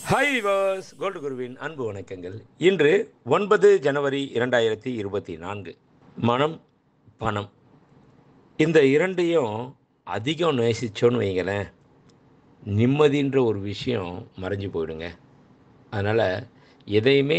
hi viewers gold குருவின் அன்பு வணக்கங்கள் இன்று ஒன்பது ஜனவரி இரண்டாயிரத்தி இருபத்தி நான்கு மனம் பணம் இந்த இரண்டையும் அதிகம் நேசிச்சோன்னு வைங்களேன் நிம்மதின்ற ஒரு விஷயம் மறைஞ்சு போயிடுங்க அதனால் எதையுமே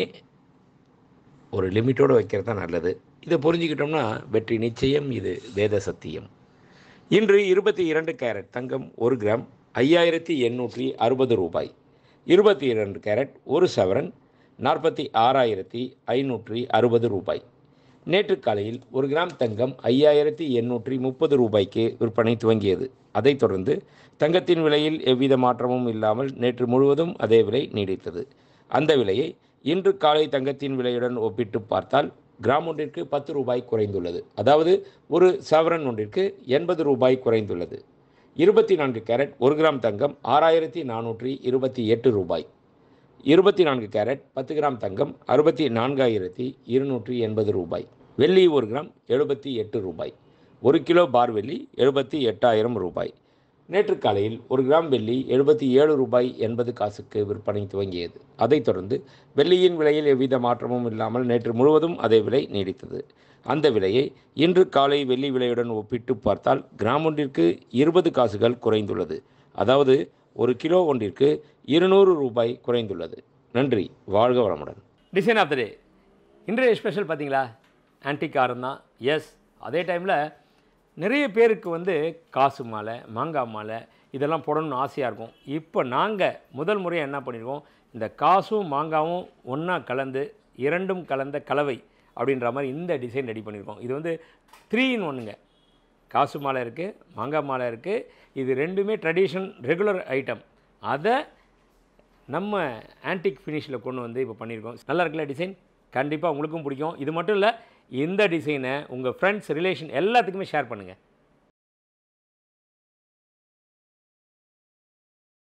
ஒரு லிமிட்டோடு வைக்கிறது தான் நல்லது இதை புரிஞ்சுக்கிட்டோம்னா வெற்றி நிச்சயம் இது வேத சத்தியம் இன்று இருபத்தி இரண்டு கேரட் தங்கம் ஒரு கிராம் ஐயாயிரத்தி எண்ணூற்றி அறுபது ரூபாய் இருபத்தி இரண்டு கேரட் ஒரு சவரன் நாற்பத்தி ஆறாயிரத்தி ஐநூற்றி அறுபது ரூபாய் நேற்று காலையில் ஒரு கிராம் தங்கம் ஐயாயிரத்தி எண்ணூற்றி முப்பது ரூபாய்க்கு விற்பனை துவங்கியது அதைத் தொடர்ந்து தங்கத்தின் விலையில் எவ்வித மாற்றமும் இல்லாமல் நேற்று முழுவதும் அதே விலை நீடித்தது அந்த விலையை இன்று காலை தங்கத்தின் விலையுடன் ஒப்பிட்டு பார்த்தால் கிராம் ஒன்றிற்கு பத்து ரூபாய் குறைந்துள்ளது அதாவது ஒரு சவரன் ஒன்றிற்கு எண்பது ரூபாய் குறைந்துள்ளது இருபத்தி நான்கு கேரட் ஒரு கிராம் தங்கம் ஆறாயிரத்தி நானூற்றி இருபத்தி எட்டு ரூபாய் இருபத்தி நான்கு கேரட் பத்து கிராம் தங்கம் அறுபத்தி நான்காயிரத்தி இருநூற்றி எண்பது ரூபாய் வெள்ளி ஒரு கிராம் எழுபத்தி எட்டு ரூபாய் ஒரு கிலோ பார் வெள்ளி எழுபத்தி எட்டாயிரம் ரூபாய் நேற்று காலையில் ஒரு கிராம் வெள்ளி எழுபத்தி ஏழு ரூபாய் எண்பது காசுக்கு விற்பனை துவங்கியது அதைத் தொடர்ந்து வெள்ளியின் விலையில் எவ்வித மாற்றமும் இல்லாமல் நேற்று முழுவதும் அதே விலை நீடித்தது அந்த விலையை இன்று காலை வெள்ளி விலையுடன் ஒப்பிட்டு பார்த்தால் கிராம் ஒன்றிற்கு இருபது காசுகள் குறைந்துள்ளது அதாவது ஒரு கிலோ ஒன்றிற்கு இருநூறு ரூபாய் குறைந்துள்ளது நன்றி வாழ்க வளமுடன் டிசைன் ஆஃப் த டே இன்றைய ஸ்பெஷல் பார்த்தீங்களா ஆன்டிக் காரம் தான் எஸ் அதே டைமில் நிறைய பேருக்கு வந்து காசு மாலை மாங்காய் மாலை இதெல்லாம் போடணும்னு ஆசையாக இருக்கும் இப்போ நாங்கள் முதல் முறையாக என்ன பண்ணியிருக்கோம் இந்த காசும் மாங்காவும் ஒன்றா கலந்து இரண்டும் கலந்த கலவை அப்படின்ற மாதிரி இந்த டிசைன் ரெடி பண்ணியிருக்கோம் இது வந்து த்ரீ இன் ஒன்றுங்க காசு மாலை இருக்குது மாங்காய் மாலை இருக்குது இது ரெண்டுமே ட்ரெடிஷன் ரெகுலர் ஐட்டம் அதை நம்ம ஆன்டிக் ஃபினிஷில் கொண்டு வந்து இப்போ பண்ணியிருக்கோம் நல்லா இருக்குல்ல டிசைன் கண்டிப்பாக உங்களுக்கும் பிடிக்கும் இது மட்டும் இல்லை இந்த டிசைனை உங்கள் ஃப்ரெண்ட்ஸ் ரிலேஷன் எல்லாத்துக்குமே ஷேர் பண்ணுங்கள்